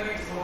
كويس هو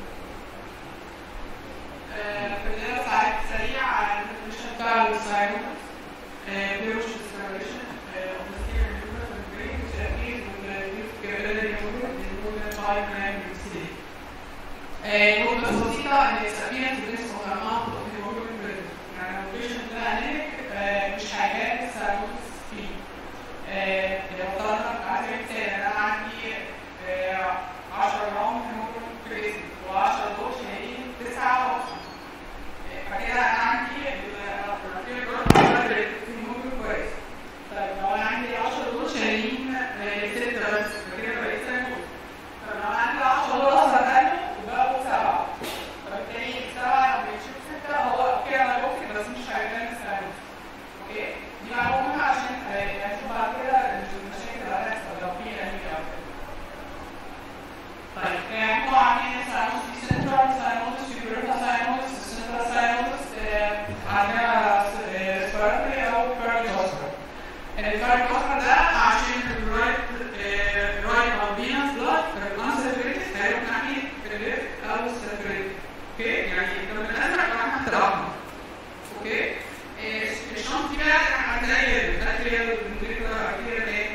خلينا ساعات سريع على الديفينيشن بتاع الساينوس بيروش ديسكريبشن of the steer movement of the brain which appears with the youth capillary movement in movement 5 gram UCD. نقطة بسيطة إن السفينة تدرس مقامات الهيموجلوبين بريد يعني لو البيشنت ده أنيميك مش هيلاقي الساينوس فيه. لو طلعنا على سبيل المثال أنا عندي 10 جرام هيموجلوبين بريد و10 دول شايلين 9 أوكسجين. فكده انا عندي الرفيع جرام هيموجلوبين كويس. طيب لو انا عندي 10 دول شايلين 6 بس فكده بقيت ساينوس. طب لو انا عندي 10 دول اصلا قالوا وبقوا 7 فبالتالي 7 لما يشوف 6 هو كده انا ممكن بس مش هيبان ساينوس. اوكي؟ دي معلومة عشان نشوف بعد كده المشاكل اللي هتحصل لو في انيميا او كده. طيب احنا عاملين ساينوس في سنترال ساينوس في بيرتا ساينوس سنترال ساينوس عندنا سبيرتري او بيرجوستر البيرجوستر ده عشان الرايت رايت او فينس بلاد الانساتوريتد هيروح ناحيه الليفت او الساتوريتد اوكي يعني لما الازرق راح ناحيه الاحمر اوكي الشنط دي بقى احنا هنلاقي ده كلير بنقول كده كلير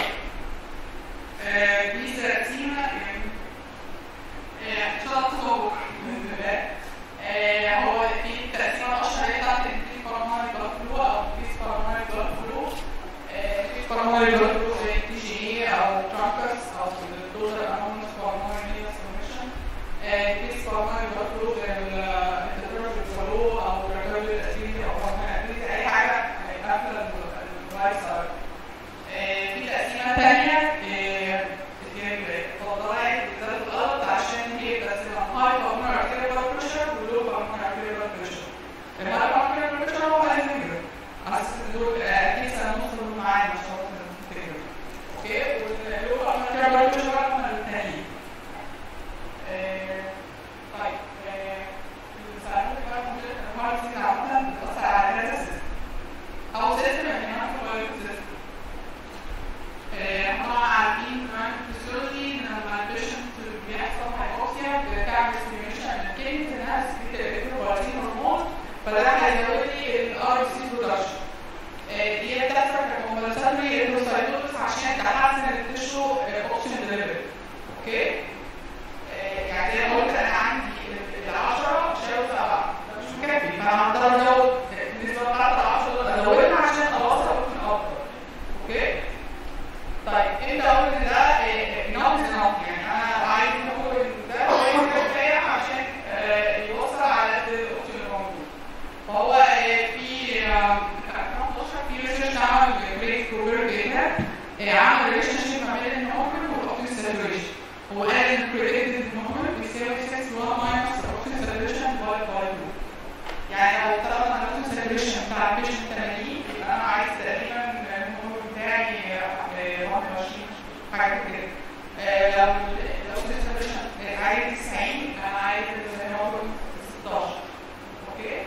دي تقسيمه يعني شرط هو هو في التقسيمه الاشهر هي بتاعت الكيس كوروناري بلاد فلو او كيس كوروناري بلاد فلو كيس كوروناري بلاد فلو زي تي جي اي او تراكرز او الدوزر انونس كوروناري نيلس كوميشن كيس كوروناري بلاد فلو زي التدرج فلو او الريكورد اتيتي او كوروناري اي حاجه قافله الرايس في تقسيمه ثانيه فضلات بالذات الغلط عشان هي تقسيمه هاي بالمونر ارتيريال بلاد بريشر ولو بالمونر ارتيريال بلاد بريشر الهاي بالمونر ارتيريال بريشر هو الفكره على اساس ان دول اكيد سنوصل معانا مش هو الفكره اوكي واللو بالمونر ارتيريال بلاد بريشر هم الثانيين طيب الساعات بقى الهارت سيستم عامه بتاثر على كذا سيستم او سيستم يعني هناك سيستم احنا عارفين كمان في الفسيولوجي ان لما البيشنت بيحصل هايبوكسيا بتعمل ستيميوليشن للكيدنيز انها تسكريت البروتين هرمون فده هيزود لي الار سي برودكشن دي بتحصل ككومبنساتوري اندوسايتوزس عشان تحسن التشو اوكسجين ديليفري اوكي يعني انا قلت انا عندي ال 10 شايل 7 ده مش مكفي فانا هقدر ازود النسبه بتاعت ال 10 دول ازودها عشان اوصل اوكسجين اكتر اوكي طيب انت قلت ان ده نوت نوت يعني انا عايز اقول ان ده كويس كفايه عشان يوصل على قد الاوكسجين الموجود فهو في 2011 في ريسيرش عمل بريك بروبر جدا عمل ريليشن شيب ما بين الهرمون والاوكسجين ساتوريشن هو قال ان البريدكتد هرمون بيساوي 6 1 ماينس الاوكسجين ساتوريشن باي باي يعني لو طلبنا الاوكسجين ساتوريشن بتاع البيشنت 80 يبقى انا عايز تقريبا الهرمون بتاعي 21 حاجه كده لو لو الساتوريشن عايز 90 انا عايز الهرمون 16 اوكي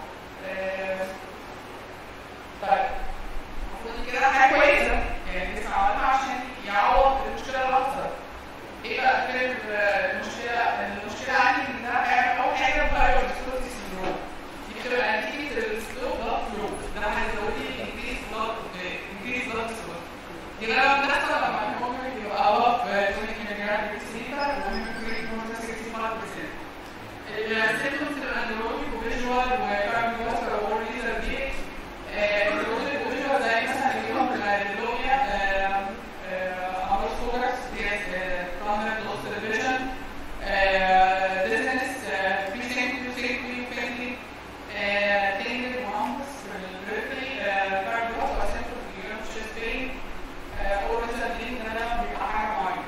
طيب المفروض كده حاجه كويسه يعني الجسم عملها عشان يعوض المشكله اللي حصلت ايه بقى فين المشكله المشكله عندي ان ده اول حاجه بايورسكوتي سندروم دي بتبقى نتيجه السلو بلاد فلو ده هيزود لي انكريز بلاد انكريز بلاد فلو دي بقى بتحصل لما الهرمون بيبقى above 20 مللي جرام per deciliter والميركوري يكون 65% السيمبتومز بتبقى نيورولوجيك وفيجوال وكارديوفاسكولار وورليزر دي النيورولوجيك وفيجوال زي مثلا اليوم اللوميا امر سكولرز دي بروميننت لوس ديفيجن ديزنس في سينكو سينكو فينكي تنجل وهامبس في البريفري كارديوفاسكولار سيمبتومز بيجيلهم شيست بين اور مثلا دي ان انا بيبقى حاجه معينه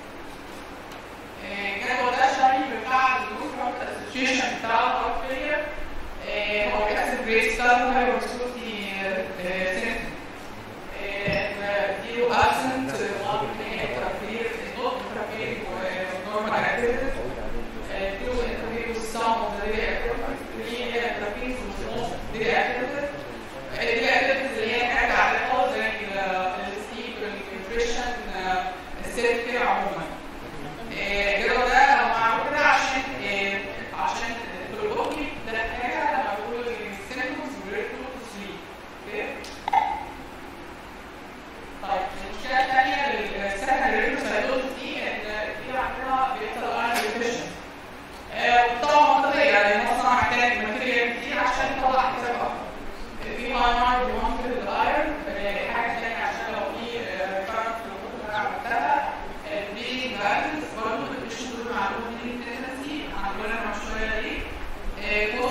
الجدول ده شرحي بتاع الجروب هارت اسوشيشن بتاع الهارت فيلير هو بيحسب جريد ستار هايبرسكوتي سيمتوم دي ابسنت انترافير نوت انترافير ونورمال اكتيفيتي دي انترافير والسام اوف ذا دي اكتيفيتي دي انترافير والنص دي اكتيفيتي دي اكتيفيتي اللي هي حاجه علاقه زي السليب النيوتريشن السيلف كير عموما الجدول ده لو معروف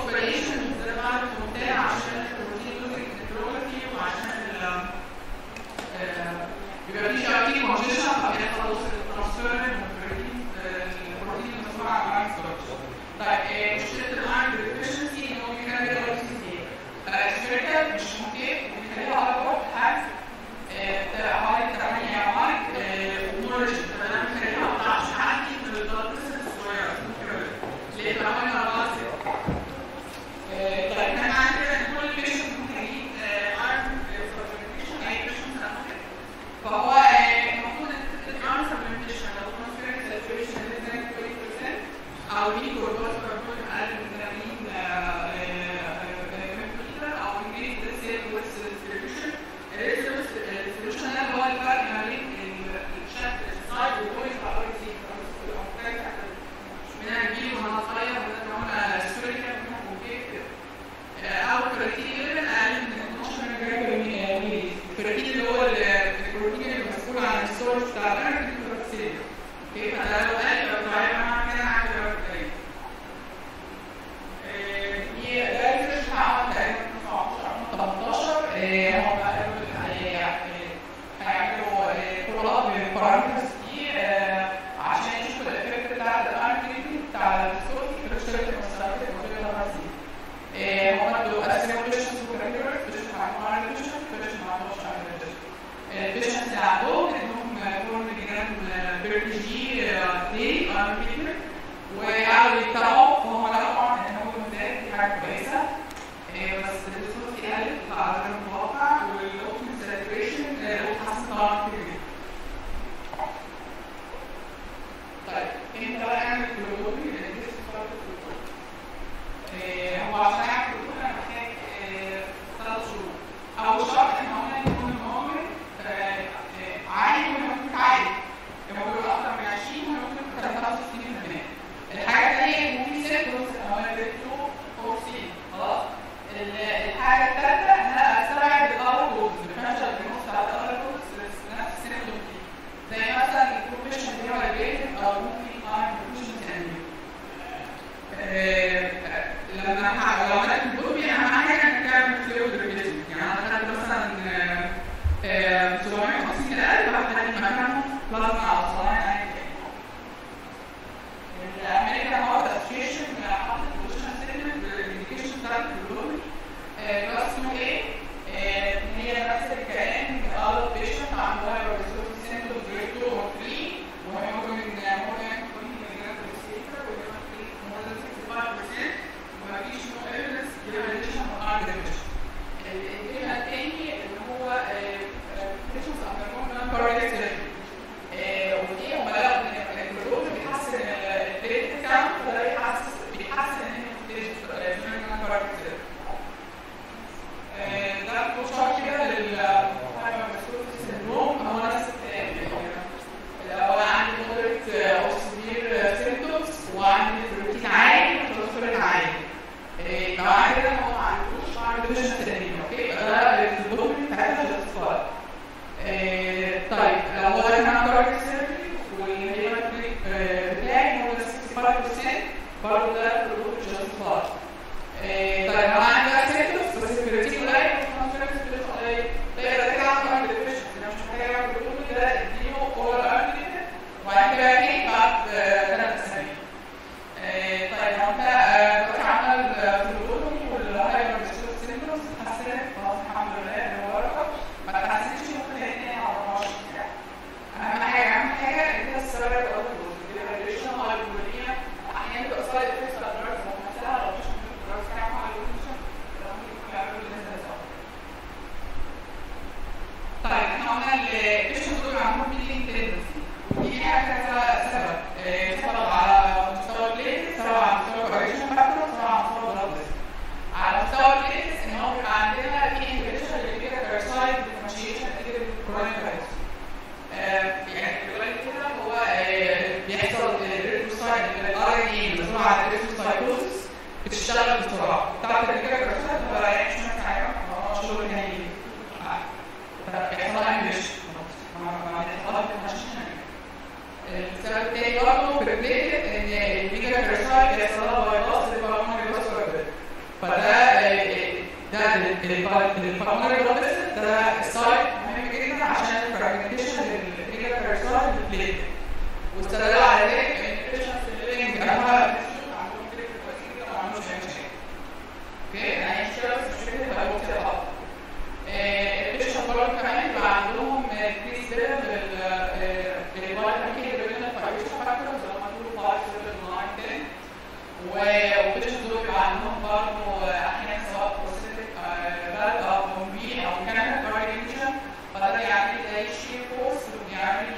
اوبريشن ده بعد ممتاز عشان البروتين لوزنج نيوروباثي وعشان ال آه، يبقى في شويه كونجيشن فبيحصل الترانسفير من البروتين آه، البروتين المسؤول عن اللاين ستراكشر. طيب آه، مشكله الايرون ديفيشنسي ان هو بيخلي الرئيسي سبيريتال مش ممكن بيخليها اكبر حجم آه، حوالي 8 عوارض ونورج تمام بيخليها ما تطلعش عندي من البلاد الصغيره ليه بقى انا خلاص طيب احنا عندنا ان كل بيشنت محتاجين ايرون سبلمنتيشن اي بيشنت فهو آه، المفروض الايرون سبلمنتيشن لو كونسبيرت ساتوريشن لازم 20% او ليه كوربوس كربون اقل من 80 ملي او انجريز سيل ويس ديستريبيوشن السوليوشن ده هو الفرق ما بين الشكل السايد والبوينت على اي سي منها كبير ومنها صغير ومنها هنا سفيريكال ومنها كونكيف كده او كرياتين ليفل اقل من 12 جرام بالملي الكرياتين اللي هو البروتين اللي مسؤول عن السورس بتاع الانرجي الكرياتين اوكي فده لو قل يبقى ضعيف معنى كده عندي درجه قليله هي ده الريسيرش اتعمل تقريبا في 2018 آه، هم قالوا هي- هيعملوا فولو اب للبارامترز دي آه، عشان يشوفوا الافكت بتاع الانرجي بتاع الصوت في الشركه المستقبليه الموجوده في مصر. آه، هم دول قسموا بيشنس وكاريرز بيشنس مع بيشنس بيشنس مع البيشنس اللي عندهم انهم كورن جرام بيرتي جي دي انرجي وقعدوا يتابعوا وهم لقوا طبعا ان هو المزاج دي حاجه كويسه آه، بس الصوت قلت على غير المتوقع والاوبن ساتوريشن اتحسن طبعا كتير جدا. طيب انت بقى اعمل كلوروبي لان دي صفات الكلوروبي. آه، هو عشان اعمل كلوروبي انا محتاج آه، ثلاث شروط. اول شرط ان هو يكون المؤمن آه، آه، عالي وممكن عالي. لما بيقول اكتر من 20 ممكن 63% الحاجه الثانيه يكون في سيمبتومز ان هو يبدو فورسين خلاص ال- الحاجه الثالثه ان انا استبعد الاذر كوز الديفرنشال ديجنوز بتاع الاذر كوز نفس السيمبتوم دي زي مثلا البروفيشن دي ريليتد او ممكن يكون بروفيشن ثاني لما ح- لو انا كنت بقول اهم حاجه انك تعمل فلويد ريبليسمنت يعني انا خدت مثلا آه، آه، 750 الف واحد مكانه بلازما او صلاين اي حاجه الامريكان هارت اسوشيشن حاطط بوزيشن ستيتمنت للانديكيشن بتاعت الكلوري كلاس 2 ايه هي نفس الكلام ادلت بيشنت عنده هايبر سيمبتومز جريد 2 او 3 وهيموجلوبين مور ذان 20 ملي جرام بير سيكر مور ذان 65% ومفيش نو ايفيدنس للريليشن اوف ار ديفيشن الكلمه الثاني اللي هو بيشنتس اندر كومبلان كاردياك ودي هم لقوا ان الكلوروز بيحسن البليت كاونت فده بيحسن بيحسن ان ده بوشار كده للهايبرسكوبي سيندروم هو نفس الكلام لو انا عندي مودريت او سيفير سيمبتومز وعندي بروتين عالي وترانسفيرين عالي لو عندي ده هو ما عندوش بعمل ديفيشن تاني اوكي يبقى ده السيندروم بتاعتها جاستيفايد آه، طيب لو هو ده كان كارد سيرجري والهيبر بتاعي هو ده 65% برضه ده كله جاستيفايد طيب لو انا عندي سيرتوس بس الكرياتين قليل والكونفرنس قليل ده يبقى ده كده عنده ديفيشن انا مش محتاج اعمل كله ده اديله اورال ارجينيت وبعد كده ايه بعد ثلاث اسابيع آه، طيب لو انت آه، دلوقتي عمل فلورومي والهايبر سيندروم اتحسنت خلاص الحمد لله اللي هو رقم ما اتحسنتش ممكن تاني على 24 ساعه اهم حاجه اهم حاجه ان انت تستوعب الاول الريليشن هايبروليا احيانا بتبقى سايد افكتس بتاع الدراجز نفسها لو مش من الدراجز كانوا على الريليشن ممكن يكون يعملوا الناس ده طيب احنا قلنا البيشنت دول عندهم بيلينج تندنسي ودي حاجه كذا سبب آه، سبب على مستوى البليت سبب على مستوى الكوريشن فاكتور سبب على مستوى البلاد على مستوى البليت ان هو بيبقى عندنا في انهبيشن للبيتا كارسايد ديفرنشيشن نتيجه الكورونيك فيروس يعني بيقول كده هو آه، بيحصل الريتروسايد الار ان اي مسؤول عن الريتروسايتوز بتشتغل بسرعه بتاعت البيتا كارسايد ما بلاقيش مثلا حاجه اه شغل تاني فبيحصل لها انهبيشن ما ما بيحصلش السبب التاني برضه في البليت ان البيتا كارسايد بيحصل لها بايباس للبلمونري فاسكولار البالمونري بلاد فيسل ده السايت مهم جدا عشان الفراجمنتيشن للريجا باراسايت للبليت واستدلوا على ذلك ان البيشنتس اللي living جنبها عندهم كريك كويسين جدا وما عندهمش اي مشاكل. اوكي يعني مشكله بس مش فكره هيموت كده خالص. البيشنت برضه كمان بيبقى عندهم كريس كده بالفيتامين كي ريجولار فايبريشن فاكتورز اللي هم دول 5 7 9 10 والبيشنت دول بيبقى عندهم برضه احيانا سواء بروستاتيك بلد او بومبين او كانال فايبريشن فده بيعمل زي شير فورس وبيعمل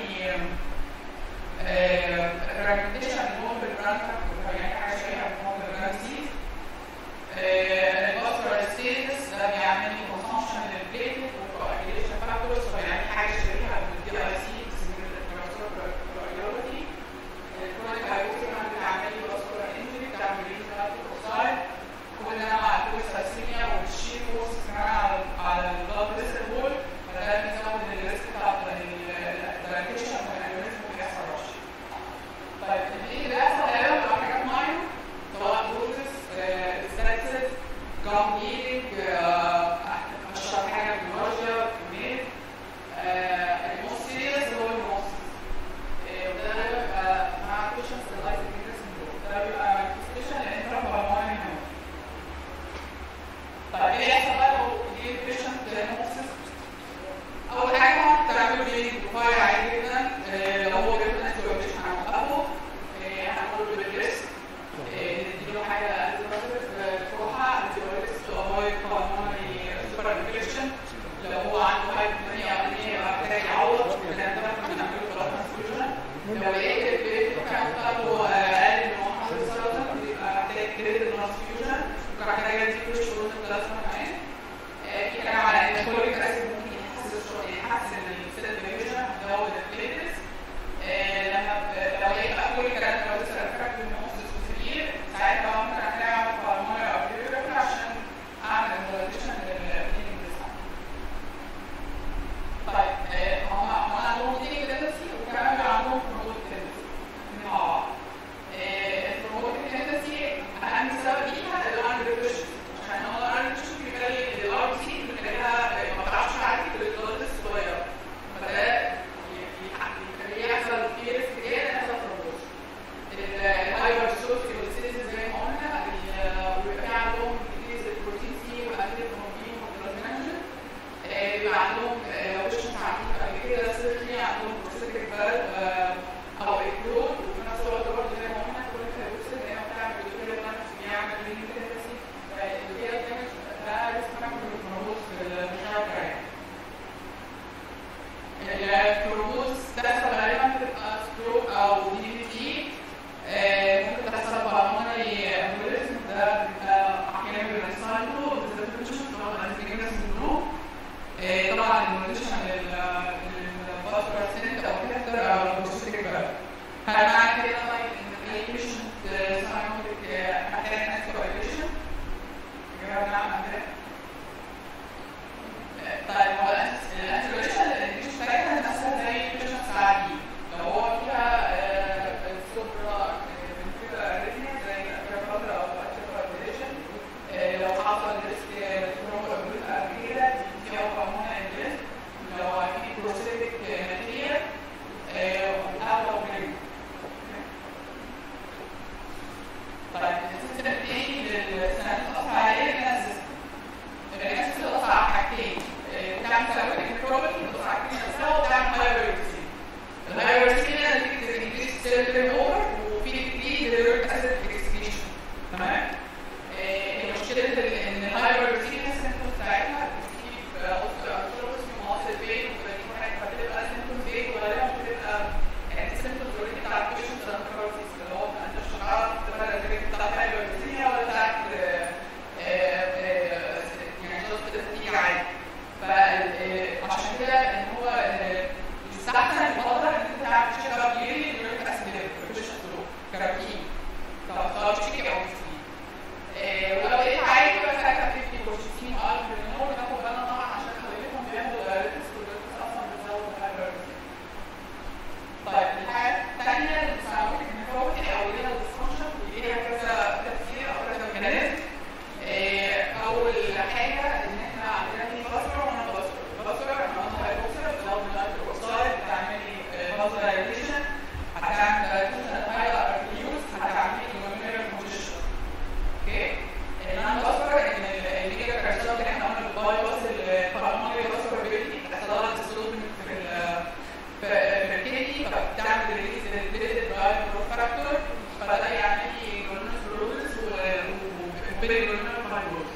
فراجمنتيشن اللي هو بالبرانكا يعني حاجه شبيهه بالموضوع بالبرانكسيس الفاسكولار ستيتس ده بيعمل كونسامشن للبليتلت وكواجيليشن فاكتورز فبيعمل حاجه شبيهه بالدي اي سي كريولوجي الكرونيك هايبوثيرم بتعمل لي فاسكولار انجري بتعمل لي نيتروك اوكسايد كل ده مع الكويساسيميا والشي فورس كمان على على البلاد فيسل وول فده بيزود الريسك بتاع الدرايفيشن والانيوريزم بيحصل رش طيب ايه اللي بيحصل غالبا بتبقى حاجات ماينر سواء بروسس ستاتسس جام هيلينج اشهر حاجه بالنوجيا كمين الموست سيريس هو الموست وده غالبا بيبقى مع بيشنتس اللايف ده بيبقى مانيفستيشن لانترا طيب ايه اللي يحصل بقى لو جه بيشنت موسس اول حاجه تعملوا ليه بروفايل عادي جدا آه، لو هو جاب لنا سيتويشن هنوقفه آه، هنقول له بالريسك نديله حاجه تروحها انتيبيوتكس تو افويد بالمونري سوبر انفكشن لو هو عنده هايبوثيرميا او انيميا محتاج يعوض الكلام ده ممكن نعمله بلاد ترانسفيوجن لو لقيت البليت كان بتاعته اقل من 1 سرطان يبقى محتاج بليت ترانسفيوجن ممكن محتاج اديله شروط البلازما كمان آه، في كلام على ان الكلوريك اسيد ممكن يحسن الشغل يحسن السيل ديفيجن يزود البليتس لما ب- لو يبقى كل الكلام ده لو لسه الفرق بين الموسس والسرير ساعتها بقى ممكن اعمل بالمونري او بليتس عشان اعمل امبوليزيشن للبليتنج ديساين طيب آه، هم هم عندهم دي تندنسي وكمان بيبقى عندهم بروموت تندنسي مع بعض البروموت تندنسي اهم سبب ليها اللي هو عند الريفيشن عشان هو عند الريفيشن بيخلي الار بي سي بيخليها ما بتعرفش تعدي في الجلد الصغيره فده ي- يح- يخليه يحصل فيه ريسك زياده ان يحصل ترومبوز الهايبر سوسي والسيلز زي ما قلنا ال- ويبقى في عندهم كتير البروتين سي واكيد الهرمونين والبلازمينوجين آه، بيبقى عندهم آه، لو مش عارفين قبل كده سيرجري عندهم بروستاتيك بلد او اكلود وفي نفس الوقت برضه زي ما قلنا كل الفيروسات زي ما بتعمل الكليه بتاعت بيعمل رينج تنسي فالكليه دامج ده ريسك فاكتور للكروموز في المشاركه يعني الكروموز تحصل غالبا بتبقى ستروك او دي بي تي ممكن تحصل بالمونري امبوليزم ده بيبقى احيانا بيبقى سايتو بالذات البيشنت اللي هو الانتيجينس سندروم آه، طبعا الموديشن للفاسكولار سنت او كده او البروستاتيك بلد هل معنى كده طيب ان اي بيشنت ساينوتيك محتاج انتيكوagulation؟ يا جماعه نعم عندنا طيب هو الانتيكوagulation الانتيكوagulation بتاعتها نفسها زي البيشنتس العاديين لو هو فيها سوبرا فنتريكولار اريثميا زي الاتريال او الاتريال لو حصل ريسك كروموسوم قبل كده دي فيها هرمون انجلس لو في بروستاتيك ماتيريال او لو بريك طيب السيستم الثاني للسنة الخاصة عليه كان السيستم بيريجونال فايبروز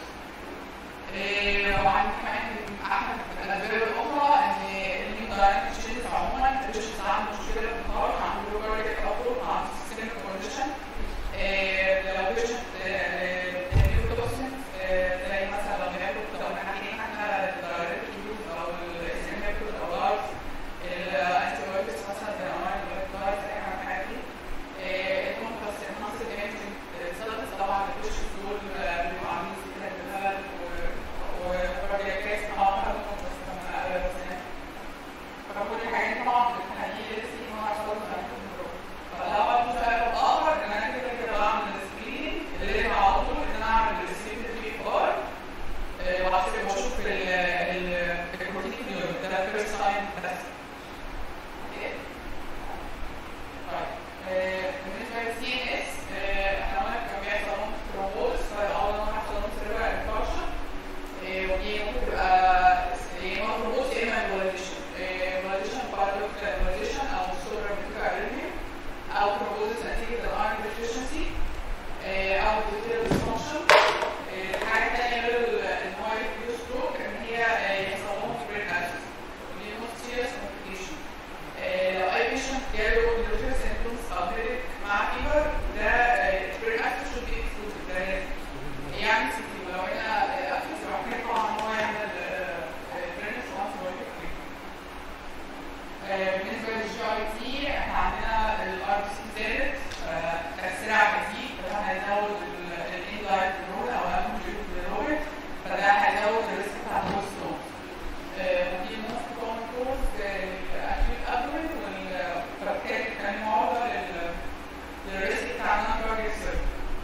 وعندي كمان احد الاسباب الاخرى ان النيوكلايد تشيلز عموما البيشنتس عنده مشكله في الخارج عنده لوكاريك اوتبوت عنده سيستميك كونديشن لو بيشنت نيوكلوسنت زي مثلا لو بياخد لو حاجتين احنا الدايركت يوز او الاسيميكول او الارز الانتي بايوتكس مثلا زي الامراض الفيروس اي حاجه من الحاجات دي المهم بس النص الايمجنج سيرفيس طبعا البيشنتس دول بيبقوا عاملين سكيلات بالهبل وكاردياكاس طبعا بس كمان فكل الحاجات دي طبعا بتخليه لسه ان هو يحصل له فده برضه سبب اخر ان انا كده كده بعمل السكريننج اللي لازم على طول ان انا اعمل السكرين في ار وعشان بشوف البروتين في اليوم ده فيرست ساين بس اوكي طيب بالنسبه للسي ان اس احنا قلنا كان بيحصل لهم ترومبوز فاول ما حصل لهم سيرفر انفاركشن ودي ممكن تبقى يا اما ترومبوز يا اما امبولايزيشن امبولايزيشن بارادوكس امبولايزيشن او سوبر بيتيكا اريثميا او ترومبوزس نتيجه الايرون ديفيشنسي او بيوتيرال ديسفانكشن الحاجه الثانيه غير ان هو يفيو ستروك ان هي يحصل لهم برين اسيس ودي موست سيريس كومبليكيشن لو اي بيشنت جاله نيوتريال سيمبتومز او هيدك مع فيبر ده برين اسيس شود بي اكسكلودد ده لازم يعني سيتي ولو هنا اسيس محتاج طبعا ان هو يعمل برينس وانس بالنسبه للجي اي تي احنا عندنا الار بي سي زادت تاثيرها هيزيد فده هيزود الانلايت رول او الهيموجلوبين رول فده هيزود الريسك بتاع البوستون ودي موست كومن كوز الاكيوت ابرين والفبتات كان معرضه للريسك بتاع النون كاردياك سيرجري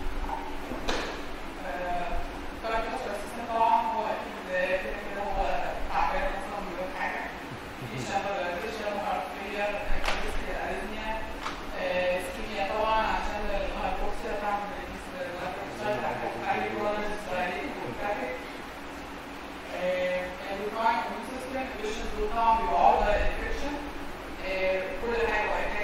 كاردياك سيستم طبعا هو اكيد كده كده هو تعبان اصلا من حاجه في شغل فيجن وهارتفير كريست الاريزميا اسكيميا طبعا عشان الهايبوكسيا تعمل ريليس للهايبوكسيا والترافيك الريكاين كوميون سيستم البيشنت دول طبعا بيبقوا عرضه للانفكشن كل حاجه واي حاجه